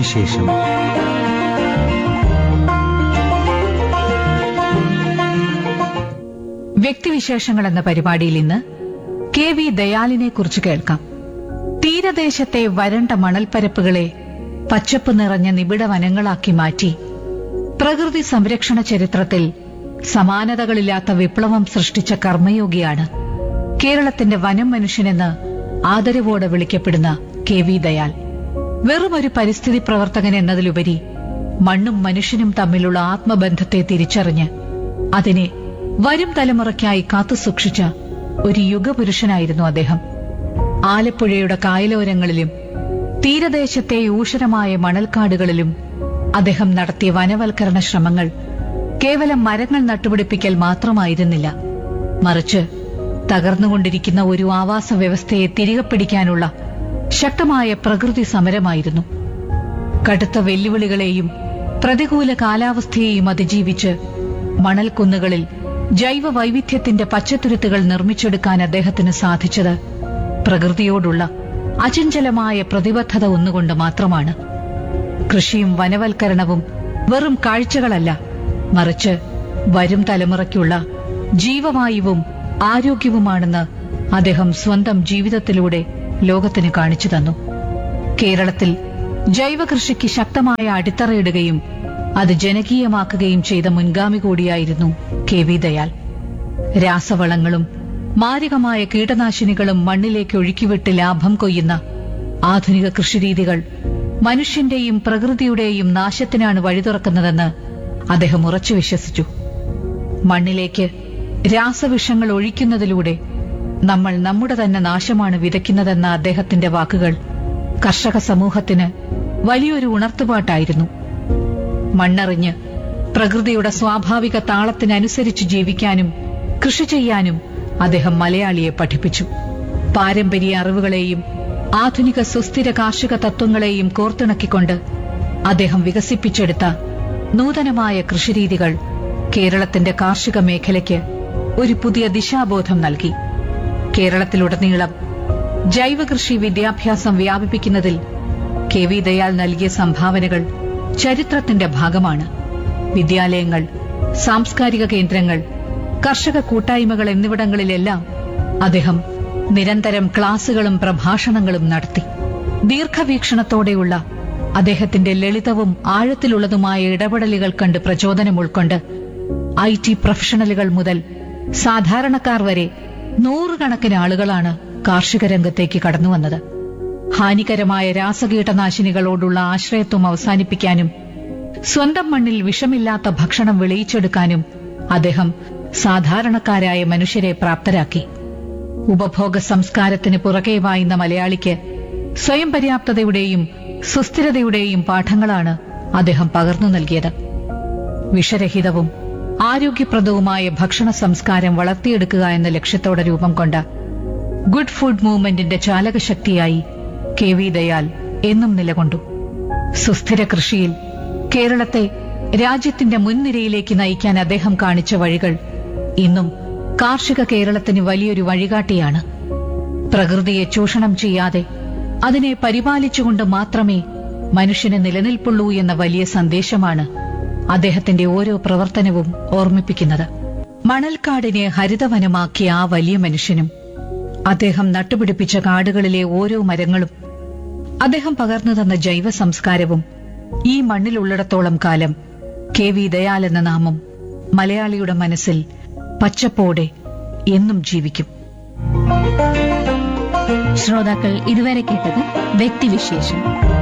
വ്യക്തിവിശേഷം വ്യക്തിവിശേഷങ്ങൾ എന്ന പരിപാടിയിൽ ഇന്ന് കെ വി ദയാലിനെ കുറിച്ച് കേൾക്കാം തീരദേശത്തെ വരണ്ട മണൽപ്പരപ്പുകളെ പച്ചപ്പ് നിറഞ്ഞ നിബിഡ വനങ്ങളാക്കി മാറ്റി പ്രകൃതി സംരക്ഷണ ചരിത്രത്തിൽ സമാനതകളില്ലാത്ത വിപ്ലവം സൃഷ്ടിച്ച കർമ്മയോഗിയാണ് കേരളത്തിന്റെ വനം മനുഷ്യനെന്ന് ആദരവോടെ വിളിക്കപ്പെടുന്ന കെ വി ദയാൽ വെറുമൊരു പരിസ്ഥിതി പ്രവർത്തകൻ എന്നതിലുപരി മണ്ണും മനുഷ്യനും തമ്മിലുള്ള ആത്മബന്ധത്തെ തിരിച്ചറിഞ്ഞ് അതിനെ വരും തലമുറയ്ക്കായി കാത്തുസൂക്ഷിച്ച ഒരു യുഗപുരുഷനായിരുന്നു അദ്ദേഹം ആലപ്പുഴയുടെ കായലോരങ്ങളിലും തീരദേശത്തെ ഊഷരമായ മണൽക്കാടുകളിലും അദ്ദേഹം നടത്തിയ വനവൽക്കരണ ശ്രമങ്ങൾ കേവലം മരങ്ങൾ നട്ടുപിടിപ്പിക്കൽ മാത്രമായിരുന്നില്ല മറിച്ച് തകർന്നുകൊണ്ടിരിക്കുന്ന ഒരു ആവാസ വ്യവസ്ഥയെ തിരികെ പിടിക്കാനുള്ള ശക്തമായ പ്രകൃതി സമരമായിരുന്നു കടുത്ത വെല്ലുവിളികളെയും പ്രതികൂല കാലാവസ്ഥയെയും അതിജീവിച്ച് മണൽക്കുന്നുകളിൽ ജൈവ വൈവിധ്യത്തിന്റെ പച്ചത്തുരുത്തുകൾ നിർമ്മിച്ചെടുക്കാൻ അദ്ദേഹത്തിന് സാധിച്ചത് പ്രകൃതിയോടുള്ള അചഞ്ചലമായ പ്രതിബദ്ധത ഒന്നുകൊണ്ട് മാത്രമാണ് കൃഷിയും വനവൽക്കരണവും വെറും കാഴ്ചകളല്ല മറിച്ച് വരും തലമുറയ്ക്കുള്ള ജീവവായുവും ആരോഗ്യവുമാണെന്ന് അദ്ദേഹം സ്വന്തം ജീവിതത്തിലൂടെ ലോകത്തിന് കാണിച്ചു തന്നു കേരളത്തിൽ ജൈവ കൃഷിക്ക് ശക്തമായ അടിത്തറയിടുകയും അത് ജനകീയമാക്കുകയും ചെയ്ത മുൻഗാമി കൂടിയായിരുന്നു കെ വി ദയാൽ രാസവളങ്ങളും മാരകമായ കീടനാശിനികളും മണ്ണിലേക്ക് ഒഴുക്കിവിട്ട് ലാഭം കൊയ്യുന്ന ആധുനിക കൃഷിരീതികൾ മനുഷ്യന്റെയും പ്രകൃതിയുടെയും നാശത്തിനാണ് വഴി തുറക്കുന്നതെന്ന് അദ്ദേഹം ഉറച്ചു വിശ്വസിച്ചു മണ്ണിലേക്ക് രാസവിഷങ്ങൾ ഒഴിക്കുന്നതിലൂടെ നമ്മൾ നമ്മുടെ തന്നെ നാശമാണ് വിതയ്ക്കുന്നതെന്ന അദ്ദേഹത്തിന്റെ വാക്കുകൾ കർഷക സമൂഹത്തിന് വലിയൊരു ഉണർത്തുപാട്ടായിരുന്നു മണ്ണറിഞ്ഞ് പ്രകൃതിയുടെ സ്വാഭാവിക താളത്തിനനുസരിച്ച് ജീവിക്കാനും കൃഷി ചെയ്യാനും അദ്ദേഹം മലയാളിയെ പഠിപ്പിച്ചു പാരമ്പര്യ അറിവുകളെയും ആധുനിക സുസ്ഥിര കാർഷിക തത്വങ്ങളെയും കോർത്തിണക്കിക്കൊണ്ട് അദ്ദേഹം വികസിപ്പിച്ചെടുത്ത നൂതനമായ കൃഷിരീതികൾ കേരളത്തിന്റെ കാർഷിക മേഖലയ്ക്ക് ഒരു പുതിയ ദിശാബോധം നൽകി കേരളത്തിലുടനീളം ജൈവ കൃഷി വിദ്യാഭ്യാസം വ്യാപിപ്പിക്കുന്നതിൽ കെ വി ദയാൽ നൽകിയ സംഭാവനകൾ ചരിത്രത്തിന്റെ ഭാഗമാണ് വിദ്യാലയങ്ങൾ സാംസ്കാരിക കേന്ദ്രങ്ങൾ കർഷക കൂട്ടായ്മകൾ എന്നിവിടങ്ങളിലെല്ലാം അദ്ദേഹം നിരന്തരം ക്ലാസുകളും പ്രഭാഷണങ്ങളും നടത്തി ദീർഘവീക്ഷണത്തോടെയുള്ള അദ്ദേഹത്തിന്റെ ലളിതവും ആഴത്തിലുള്ളതുമായ ഇടപെടലുകൾ കണ്ട് പ്രചോദനം ഉൾക്കൊണ്ട് ഐ ടി പ്രൊഫഷണലുകൾ മുതൽ സാധാരണക്കാർ വരെ നൂറുകണക്കിന് ആളുകളാണ് കാർഷിക രംഗത്തേക്ക് കടന്നുവന്നത് ഹാനികരമായ രാസകീടനാശിനികളോടുള്ള ആശ്രയത്വം അവസാനിപ്പിക്കാനും സ്വന്തം മണ്ണിൽ വിഷമില്ലാത്ത ഭക്ഷണം വിളയിച്ചെടുക്കാനും അദ്ദേഹം സാധാരണക്കാരായ മനുഷ്യരെ പ്രാപ്തരാക്കി ഉപഭോഗ സംസ്കാരത്തിന് പുറകെ വായുന്ന മലയാളിക്ക് സ്വയം പര്യാപ്തതയുടെയും സുസ്ഥിരതയുടെയും പാഠങ്ങളാണ് അദ്ദേഹം പകർന്നു നൽകിയത് വിഷരഹിതവും ആരോഗ്യപ്രദവുമായ ഭക്ഷണ സംസ്കാരം വളർത്തിയെടുക്കുക എന്ന ലക്ഷ്യത്തോടെ രൂപം കൊണ്ട ഗുഡ് ഫുഡ് മൂവ്മെന്റിന്റെ ചാലകശക്തിയായി കെ വി ദയാൽ എന്നും നിലകൊണ്ടു സുസ്ഥിര കൃഷിയിൽ കേരളത്തെ രാജ്യത്തിന്റെ മുൻനിരയിലേക്ക് നയിക്കാൻ അദ്ദേഹം കാണിച്ച വഴികൾ ഇന്നും കാർഷിക കേരളത്തിന് വലിയൊരു വഴികാട്ടിയാണ് പ്രകൃതിയെ ചൂഷണം ചെയ്യാതെ അതിനെ പരിപാലിച്ചുകൊണ്ട് മാത്രമേ മനുഷ്യന് നിലനിൽപ്പുള്ളൂ എന്ന വലിയ സന്ദേശമാണ് അദ്ദേഹത്തിന്റെ ഓരോ പ്രവർത്തനവും ഓർമ്മിപ്പിക്കുന്നത് മണൽക്കാടിനെ ഹരിതവനമാക്കിയ ആ വലിയ മനുഷ്യനും അദ്ദേഹം നട്ടുപിടിപ്പിച്ച കാടുകളിലെ ഓരോ മരങ്ങളും അദ്ദേഹം പകർന്നു തന്ന ജൈവ സംസ്കാരവും ഈ മണ്ണിലുള്ളിടത്തോളം കാലം കെ വി ദയാൽ എന്ന നാമം മലയാളിയുടെ മനസ്സിൽ പച്ചപ്പോടെ എന്നും ജീവിക്കും ശ്രോതാക്കൾ ഇതുവരെ കേട്ടത് വ്യക്തിവിശേഷം